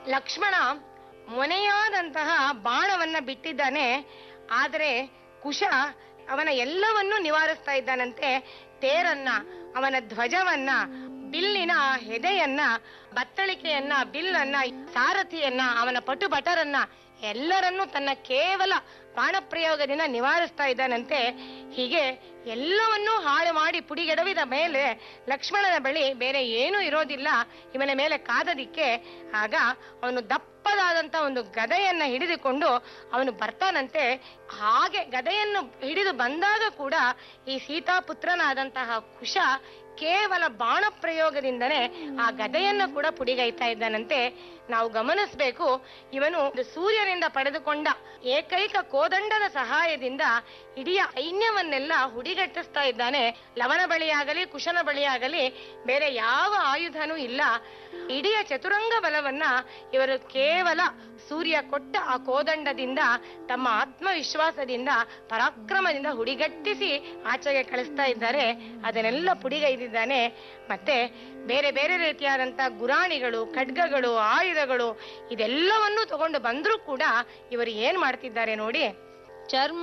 ಲಕ್ಷ್ಮಣ ಮೊನೆಯಾದಂತಹ ಬಾಣವನ್ನ ಬಿಟ್ಟಿದ್ದಾನೆ ಆದರೆ ಕುಶ ಅವನ ಎಲ್ಲವನ್ನೂ ನಿವಾರಿಸ್ತಾ ಇದ್ದಾನಂತೆ ತೇರನ್ನ ಅವನ ಧ್ವಜವನ್ನ ಬಿಲ್ಲಿನ ಹೆದೆಯನ್ನ ಬತ್ತಳಿಕೆಯನ್ನ ಬಿಲ್ಲನ್ನ ಸಾರಥಿಯನ್ನ ಅವನ ಪಟು ಭಟರನ್ನ ಎಲ್ಲರನ್ನೂ ತನ್ನ ಕೇವಲ ಬಾಣಪ್ರಯೋಗದಿಂದ ನಿವಾರಿಸ್ತಾ ಇದ್ದಾನಂತೆ ಹೀಗೆ ಎಲ್ಲವನ್ನೂ ಹಾಳು ಮಾಡಿ ಪುಡಿಗೆಡವಿದ ಮೇಲೆ ಲಕ್ಷ್ಮಣನ ಬಳಿ ಬೇರೆ ಏನೂ ಇರೋದಿಲ್ಲ ಇವನ ಮೇಲೆ ಕಾದದಿಕ್ಕೆ ಆಗ ಅವನು ದಪ್ಪದಾದಂತ ಒಂದು ಗದೆಯನ್ನ ಹಿಡಿದುಕೊಂಡು ಅವನು ಬರ್ತಾನಂತೆ ಹಾಗೆ ಗದೆಯನ್ನು ಹಿಡಿದು ಬಂದಾಗ ಕೂಡ ಈ ಸೀತಾಪುತ್ರನಾದಂತಹ ಕುಶ ಕೇವಲ ಬಾಣ ಪ್ರಯೋಗದಿಂದನೇ ಆ ಗದೆಯನ್ನು ಕೂಡ ಪುಡಿಗೈತಾ ಇದ್ದಾನಂತೆ ನಾವು ಗಮನಿಸಬೇಕು ಇವನು ಒಂದು ಸೂರ್ಯನಿಂದ ಪಡೆದುಕೊಂಡ ಏಕೈಕ ಕೋದಂಡದ ಸಹಾಯದಿಂದ ಇಡೀ ಸೈನ್ಯವನ್ನೆಲ್ಲ ಹುಡಿಗಟ್ಟಿಸ್ತಾ ಇದ್ದಾನೆ ಲವಣ ಬಳಿಯಾಗಲಿ ಕುಶನ ಬಳಿಯಾಗಲಿ ಬೇರೆ ಯಾವ ಆಯುಧನೂ ಇಲ್ಲ ಇಡೀ ಚತುರಂಗ ಬಲವನ್ನ ಇವರು ಕೇವಲ ಸೂರ್ಯ ಕೊಟ್ಟ ಆ ಕೋದಂಡದಿಂದ ತಮ್ಮ ಆತ್ಮವಿಶ್ವಾಸದಿಂದ ಪರಾಕ್ರಮದಿಂದ ಹುಡಿಗಟ್ಟಿಸಿ ಆಚೆಗೆ ಕಳಿಸ್ತಾ ಇದ್ದಾರೆ ಅದನ್ನೆಲ್ಲ ಪುಡಿಗೈದಿದ್ದಾನೆ ಮತ್ತೆ ಬೇರೆ ಬೇರೆ ರೀತಿಯಾದಂತ ಗುರಾಣಿಗಳು ಖಡ್ಗಗಳು ಆಯುಧಗಳು ಇದೆಲ್ಲವನ್ನೂ ತಗೊಂಡು ಬಂದ್ರೂ ಕೂಡ ಇವರು ಏನ್ ಮಾಡ್ತಿದ್ದಾರೆ ನೋಡಿ ಚರ್ಮ